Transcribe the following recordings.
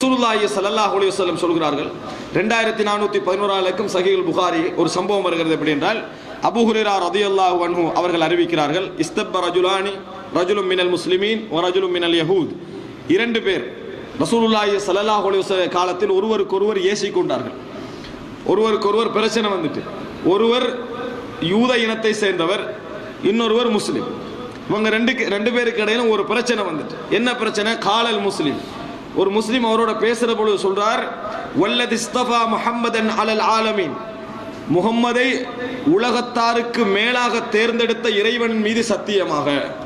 ரசூலுல்லாஹி ஸல்லல்லாஹு அலைஹி வஸல்லம் சொல்கிறார்கள் ரெண்டாயிரத்தி நானூற்றி பதினோராலுக்கும் சஹீல் புகாரி ஒரு சம்பவம் வருகிறது எப்படி என்றால் அபு ஹுரைரா ரதியல்லாஹு அன்ஹு அவர்கள் அறிவிக்கிறார்கள் இஸ்தப்ப ரஜுலானி ரஜுலும் மினல் முஸ்லிமீன் ஒ ரஜுலும் மினல் யஹூத் இரண்டு பேர் ரசூலுல்லாஹி ஸல்லல்லாஹு அலைஹி வஸல்லம் காலத்தில் ஒருவருக்கொருவர் ஏசிக் கொண்டார்கள் ஒருவருக்கொருவர் பிரச்சனை வந்துட்டு ஒருவர் யூத இனத்தை சேர்ந்தவர் இன்னொருவர் முஸ்லிம் இவங்க ரெண்டு ரெண்டு பேருக்கு இடையிலும் ஒரு பிரச்சனை வந்துட்டு என்ன பிரச்சனை காலல் முஸ்லிம் ஒரு முஸ்லிம் அவரோட பேசுற பொழுது சொல்றார் வல்லதி இஸ்தஃபா முஹம்மதன் அலல் ஆலமீன் முகம்மதை உலகத்தாருக்கு மேலாக தேர்ந்தெடுத்த இறைவன் மீது சத்தியமாக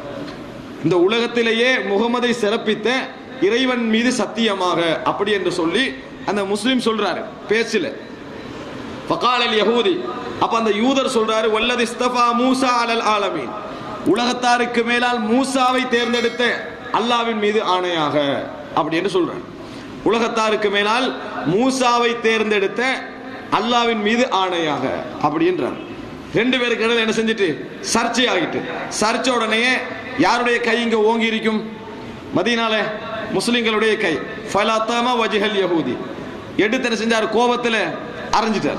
இந்த உலகத்திலேயே முகமதை சிறப்பித்த இறைவன் மீது சத்தியமாக அப்படி என்று சொல்லி அந்த முஸ்லிம் சொல்றாரு பேச்சில் ஃபகாலல் யஹூதி அப்ப அந்த யூதர் சொல்றாரு வல்லது இஸ்தஃபா மூசா அலல் ஆலமீன் உலகத்தாருக்கு மேலால் மூசாவை தேர்ந்தெடுத்த அல்லாவின் மீது ஆணையாக அப்படி என்று சொல்றார் உலகத்தாருக்கு மேலால் மூசாவை தேர்ந்தெடுத்த அல்லாவின் மீது ஆணையாக அப்படின்றார் ரெண்டு பேருக்கு இடையில என்ன செஞ்சுட்டு சர்ச்சை ஆகிட்டு சர்ச்சை உடனே யாருடைய கை இங்க ஓங்கி இருக்கும் மதியனால முஸ்லிம்களுடைய கை ஃபலாத்தமா வஜிஹல் யஹூதி எடுத்து என்ன செஞ்சார் கோபத்தில் அரைஞ்சிட்டார்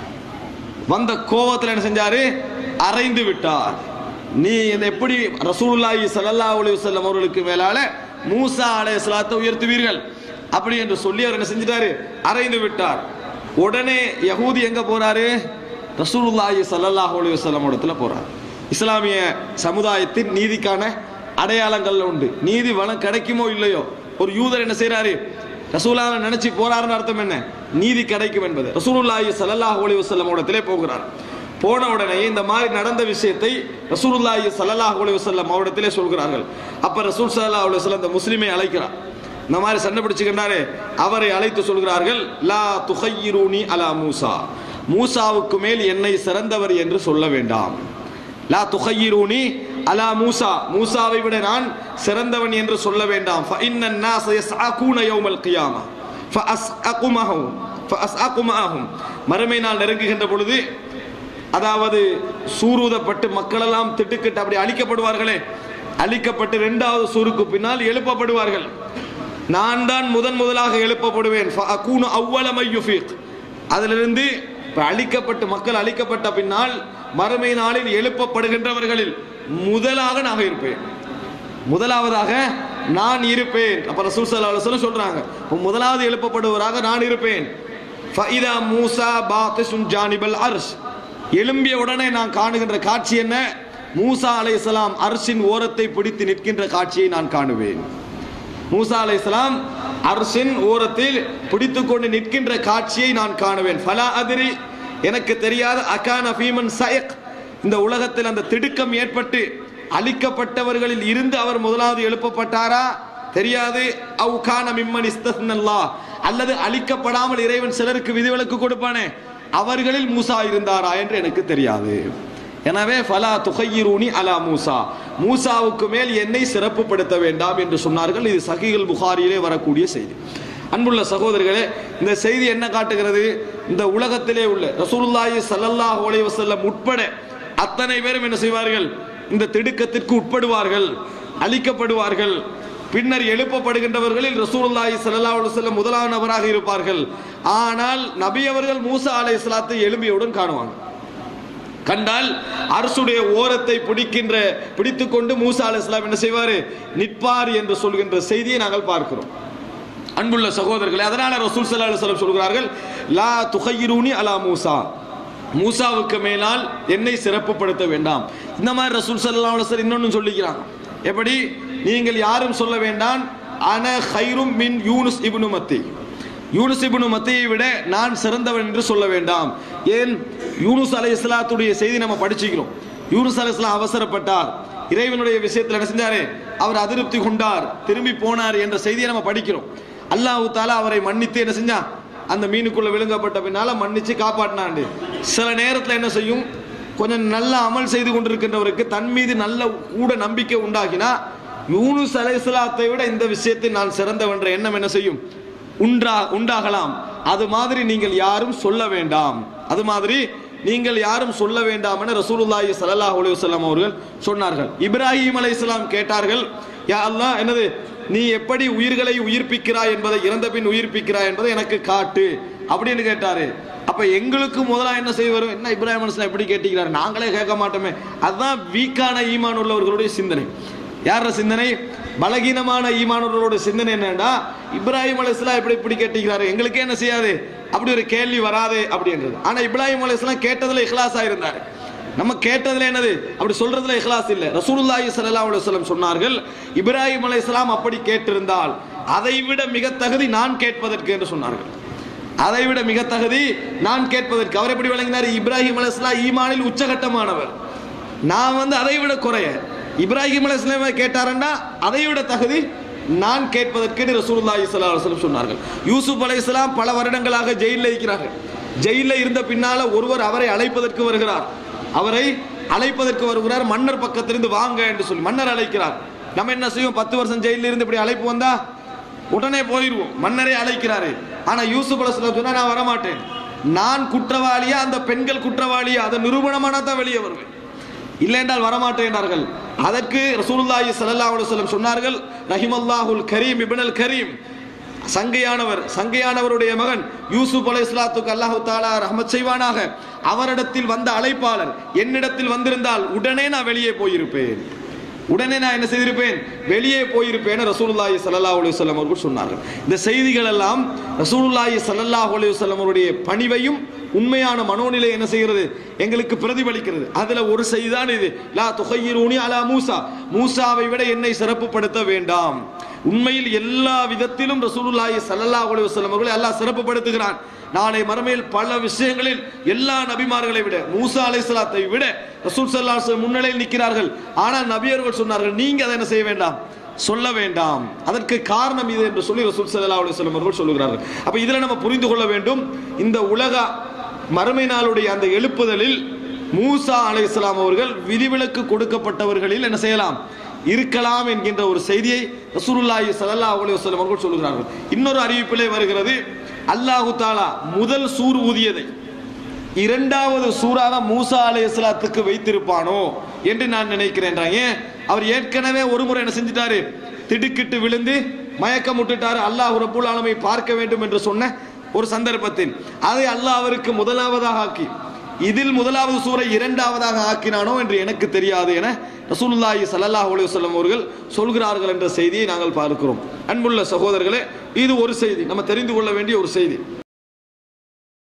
வந்த கோபத்தில் என்ன செஞ்சாரு அரைந்து விட்டார் நீ இந்த எப்படி ரசூலுல்லாஹி ஸல்லல்லாஹு அலைஹி வஸல்லம் அவர்களுக்கு மேலால மூசா அலைஹிஸ்ஸலாத்தை உயர்த்துவீர்கள் அப்படி என்று சொல்லி அவர் என்ன செஞ்சிட்டாரு அரைந்து விட்டார் உடனே யஹூதி எங்க போறாரு ரசூலுல்லாஹி ஸல்லல்லாஹு அலைஹி வஸல்லம் இடத்துல போறார் இஸ்லாமிய சமுதாயத்தின் நீதிக்கான அடையாளங்கள் உண்டு நீதி வளம் கிடைக்குமோ இல்லையோ ஒரு யூதர் என்ன செய்றாரு ரசூலாவை நினைச்சு போறாருன்னு அர்த்தம் என்ன நீதி கிடைக்கும் என்பது ரசூலுல்லாஹி ஸல்லல்லாஹு அலைஹி வஸல்லம் இடத்திலே போகிறார் போன உடனே இந்த மாதிரி நடந்த விஷயத்தை ரசூலுல்லாஹி ஸல்லல்லாஹு அலைஹி வஸல்லம் அவரிடத்திலே சொல்கிறார்கள் அப்ப ரசூல் ஸல்லல்லாஹு அலைஹி வஸல்லம் அந்த முஸ்லிமை அழைக்கிறார் இந்த மாதிரி சண்டை பிடிச்சுக்கிட்டாரு அவரை அழைத்து சொல்கிறார்கள் லா துஹையிரூனி அலா மூசா மூசாவுக்கு மேல் என்னை சிறந்தவர் என்று சொல்ல வேண்டாம் லா துஹையிரூனி அலா மூசா மூசாவை விட நான் சிறந்தவன் என்று சொல்ல வேண்டாம் فإن الناس يسعقون يوم القيامة فأسأقمهم فأسأقمهم மறுமை நாள் நெருங்குகின்ற பொழுது அதாவது சூரூதப்பட்டு மக்களெல்லாம் திட்டுக்கிட்டு அப்படி அழிக்கப்படுவார்களே அழிக்கப்பட்டு இரண்டாவது சூருக்கு பின்னால் எழுப்பப்படுவார்கள் நான் தான் முதன் முதலாக எழுப்பப்படுவேன் ஃபஅகூனு அவ்வல மையுஃபீக் அதிலிருந்து இப்ப அழிக்கப்பட்டு மக்கள் அழிக்கப்பட்ட பின்னால் மறுமை நாளில் எழுப்பப்படுகின்றவர்களில் முதலாக நான் இருப்பேன் முதலாவதாக நான் இருப்பேன் அப்ப ரசூல் ஸல்லல்லாஹு அலைஹி வஸல்லம் சொல்றாங்க முதலாவது எழுப்பப்படுவராக நான் இருப்பேன் ஃபஇதா மூசா பாத்திசுன் ஜானிபல் அர்ஷ் எழும்பிய உடனே நான் காணுகின்ற காட்சி என்ன மூசா அலைஹிஸ்ஸலாம் அர்ஷின் ஓரத்தை பிடித்து நிற்கின்ற காட்சியை நான் காணுவேன் மூசா அலைஹிஸ்ஸலாம் அர்ஷின் ஓரத்தில் பிடித்துக்கொண்டு நிற்கின்ற காட்சியை நான் காணுவேன் ஃபலா அதிரி எனக்கு தெரியாத அகான ஃபீமன் சயக் இந்த உலகத்தில் அந்த திடுக்கம் ஏற்பட்டு அழிக்கப்பட்டவர்களில் இருந்து அவர் முதலாவது எழுப்பப்பட்டாரா தெரியாது அவு கான மிம்மன் இஸ்தஸ்னல்லா அல்லது அழிக்கப்படாமல் இறைவன் சிலருக்கு விதிவிலக்கு கொடுப்பானே அவர்களில் மூசா இருந்தாரா என்று எனக்கு தெரியாது எனவே ஃபலா துகையிரூனி அலா மூசா மூசாவுக்கு மேல் என்னை சிறப்புப்படுத்த வேண்டாம் என்று சொன்னார்கள் இது சஹீல் புகாரியிலே வரக்கூடிய செய்தி அன்புள்ள சகோதரர்களே இந்த செய்தி என்ன காட்டுகிறது இந்த உலகத்திலே உள்ள ரசூலுல்லாஹி ஸல்லல்லாஹு அலைஹி வஸல்லம் உட்பட அத்தனை பேரும் என்ன செய்வார்கள் இந்த திடுக்கத்திற்கு உட்படுவார்கள் அழிக்கப்படுவார்கள் பின்னர் எழுப்பப்படுகின்றவர்களில் ரசூலுல்லாஹி ஸல்லல்லாஹு அலைஹி வஸல்லம் முதலாவது நபராக இருப்பார்கள் ஆனால் நபி அவர்கள் மூசா அலைஹிஸ்ஸலாத்தை எழும்பியவுடன் காணுவாங்க கண்டால் அரசுடைய ஓரத்தை பிடிக்கின்ற பிடித்துக்கொண்டு மூசா அலைஹிஸ்ஸலாம் என்ன செய்வார் நிற்பார் என்று சொல்கின்ற செய்தியை நாங்கள் பார்க்கிறோம் அன்புள்ள சகோதரர்களே அதனால ரசூல் ஸல்லல்லாஹு அலைஹி வஸல்லம் சொல்கிறார்கள் லா துகையிரூனி அலா மூசா மூசாவுக்கு மேலால் என்னை சிறப்புப்படுத்த வேண்டாம் இந்த மாதிரி ரசூல் ஸல்லல்லாஹு அலைஹி வஸல்லம் இன்னொன்னு சொல்லிக்கிறாங்க எப்படி நீங்கள் யாரும் சொல்ல வேண்டாம் அன ஹைரும் மின் யூனுஸ் இப்னு மத்தி யூனுஸ் இப்னு மத்தியை விட நான் சிறந்தவன் என்று சொல்ல வேண்டாம் ஏன் யூனுஸ் அலை இஸ்லாத்துடைய செய்தி நம்ம படிச்சுக்கிறோம் யூனுஸ் அலை இஸ்லாம் அவசரப்பட்டார் இறைவனுடைய விஷயத்தில் என்ன செஞ்சாரு அவர் அதிருப்தி கொண்டார் திரும்பி போனார் என்ற செய்தியை நம்ம படிக்கிறோம் அல்லாஹு தாலா அவரை மன்னித்து என்ன செஞ்சான் அந்த மீனுக்குள்ள விழுங்கப்பட்ட பின்னால மன்னிச்சு காப்பாட்டினாண்டு சில நேரத்தில் என்ன செய்யும் கொஞ்சம் நல்ல அமல் செய்து கொண்டிருக்கின்றவருக்கு தன் மீது நல்ல கூட நம்பிக்கை உண்டாகினா யூனுஸ் அலைஹிஸ்ஸலாத்தை விட இந்த விஷயத்தில் நான் சிறந்தவென்ற எண்ணம் என்ன செய்யும் உண்டா உண்டாகலாம் அது மாதிரி நீங்கள் யாரும் சொல்ல வேண்டாம் அது மாதிரி நீங்கள் யாரும் சொல்ல வேண்டாம் என ரசூலுல்லாஹி ஸல்லல்லாஹு அலைஹி வஸல்லம் அவர்கள் சொன்னார்கள் இப்ராஹிம் அலைஹிஸ்ஸலாம் கேட்டார்கள் யா அல்லாஹ் என்னது நீ எப்படி உயிர்களை உயிர்ப்பிக்கிறாய் என்பதை இறந்த பின் உயிர்ப்பிக்கிறாய் என்பதை எனக்கு காட்டு அப்படின்னு கேட்டாரு அப்ப எங்களுக்கு முதலா என்ன செய்வார் என்ன இப்ராஹிம் அலிஸ்லாம் எப்படி கேட்டிக்கிறாரு நாங்களே கேட்க மாட்டோமே அதுதான் வீக்கான ஈமான் உள்ளவர்களுடைய சிந்தனை யார சிந்தனை பலகீனமான ஈமானவர்களோட சிந்தனை என்னன்னா இப்ராஹிம் அலிஸ்லாம் எப்படி இப்படி கேட்டிக்கிறாரு எங்களுக்கே என்ன செய்யாது அப்படி ஒரு கேள்வி வராது அப்படின்றது ஆனா இப்ராஹிம் அலிஸ்லாம் கேட்டதுல இஹ்லாஸா இருந்தாரு நம்ம கேட்டதுல என்னது அப்படி சொல்றதுல இஹ்லாஸ் இல்ல ரசூலுல்லாஹி ஸல்லல்லாஹு அலைஹி வஸல்லம் சொன்னார்கள் இப்ராஹிம் அலைஹிஸ்ஸலாம் அப்படி கேட்டிருந்தால் அதை விட மிக தகுதி நான் கேட்பதற்கு என்று சொன்னார்கள் அதை விட மிக தகுதி நான் கேட்பதற்கு அவர் எப்படி விளங்கினார் இப்ராஹிம் அலைஹிஸ்ஸலாம் ஈமானில் உச்சகட்டமானவர் நான் வந்து அதை விட குறைய இப்ராஹிம் அலைஹிஸ்ஸலாம் கேட்டாரன்னா அதை விட தகுதி நான் கேட்பதற்கு என்று ரசூலுல்லாஹி ஸல்லல்லாஹு அலைஹி வஸல்லம் சொன்னார்கள் யூசுப் அலைஹிஸ்ஸலாம் பல வருடங்களாக ஜெயிலில் இருக்கிறார்கள் ஜெயிலில் இருந்த பின்னால ஒருவர் அவரை அழைப்பதற்கு வருகிறார் அவரை அழைப்பதற்கு வருகிறார் மன்னர் பக்கத்திலிருந்து வாங்க என்று சொல்லி மன்னர் அழைக்கிறார் நம்ம என்ன செய்வோம் பத்து வருஷம் ஜெயிலில் இருந்து இப்படி அழைப்பு வந்தா உடனே போயிடுவோம் மன்னரே அழைக்கிறாரு ஆனா யூசுப் அலைஹிஸ்ஸலாம் சொன்னா நான் வரமாட்டேன் நான் குற்றவாளியா அந்த பெண்கள் குற்றவாளியா அதை நிரூபணமானா தான் வெளியே வருவேன் இல்லை என்றால் வரமாட்டேனார்கள் அதற்கு ரசூலுல்லாஹி ஸல்லல்லாஹு அலைஹி வஸல்லம் சொன்னார்கள் ரஹிமல்லாஹுல் கரீம் இப்னல் கரீம் சங்கையானவர் சங்கையானவருடைய மகன் யூசுப் அலைஹிஸ்ஸலாத்துக்கு அல்லாஹ் தஆலா ரஹ்மத் செய்வானாக அவரிடத்தில் வந்த அழைப்பாளர் என்னிடத்தில் வந்திருந்தால் உடனே நான் வெளியே போயிருப்பேன் உடனே நான் என்ன செய்திருப்பேன் வெளியே போயிருப்பேன் ரசூலுல்லாஹி ஸல்லல்லாஹு அலைஹி வஸல்லம் அவர்கள் சொன்னார்கள் இந்த செய்திகள் எல்லாம் ரசூலுல்லாஹி ஸல்லல்லாஹு அலைஹி வஸல்லம் அவருடைய பணிவையும் உண்மையான மனோநிலை என்ன செய்கிறது எங்களுக்கு பிரதிபலிக்கிறது அதுல ஒரு செய்தி தான் இது லா துகையிரூனி அலா மூசா மூசாவை விட என்னை சிறப்புப்படுத்த வேண்டாம் உண்மையில் எல்லா விதத்திலும் ரசூலுல்லாஹி ஸல்லல்லாஹு அலைஹி வஸல்லம் அவர்களை அல்லாஹ் சிறப்புப்படுத்துகிறான் நாளை மறுமையில் பல விஷயங்களில் எல்லா நபிமார்களை விட மூசா அலைஹிஸ்ஸலாத்தை விட ரசூல் ஸல்லல்லாஹு அலைஹி வஸல்லம் முன்னிலையில் நிற்கிறார்கள் ஆனால் நபியர்கள் சொன்னார்கள் நீங்க அதை என்ன செய்ய வேண்டாம் சொல்ல வேண்டாம் அதற்கு காரணம் இது என்று சொல்லி ரசூல் ஸல்லல்லாஹு அலைஹி வஸல்லம் அவர்கள் சொல்லுகிறார்கள் அப்ப இதுல நம்ம புரிந்து கொள்ள வேண்டும் இந்த உலக மறுமை நாளுடைய அந்த எழுப்புதலில் மூசா அலைஹிஸ்ஸலாம் அவர்கள் விதிவிலக்கு கொடுக்கப்பட்டவர்களில் என்ன செய்யலாம் இருக்கலாம் என்கின்ற ஒரு செய்தியை ரசூலுல்லாஹி ஸல்லல்லாஹு அலைஹி வஸல்லம் அவர்கள் சொல்லுகிறார்கள் இன்னொரு அறிவிப்பிலே வருகிறது அல்லாஹு தாலா முதல் சூர் ஊதியதை இரண்டாவது சூறாக மூசா அலைஹிஸ்ஸலாத்துக்கு வைத்திருப்பானோ என்று நான் நினைக்கிறேன் ஏன் அவர் ஏற்கனவே ஒரு முறை என்ன செஞ்சிட்டாரு திடுக்கிட்டு விழுந்து மயக்கம் விட்டுட்டாரு அல்லாஹ் ரப்புல் ஆலமை பார்க்க வேண்டும் என்று சொன்ன ஒரு சந்தர்ப்பத்தில் அதை அல்லாஹ் அவருக்கு முதலாவதாக ஆக்கி இதில் முதலாவது சூரை இரண்டாவதாக ஆக்கினானோ என்று எனக்கு தெரியாது என ரசூலுல்லாஹி ஸல்லல்லாஹு அலைஹி வஸல்லம் அவர்கள் சொல்கிறார்கள் என்ற செய்தியை நாங்கள் பார்க்கிறோம் அன்புள்ள சகோதரர்களே இது ஒரு செய்தி நம்ம தெரிந்து கொள்ள வேண்டிய ஒரு செய்தி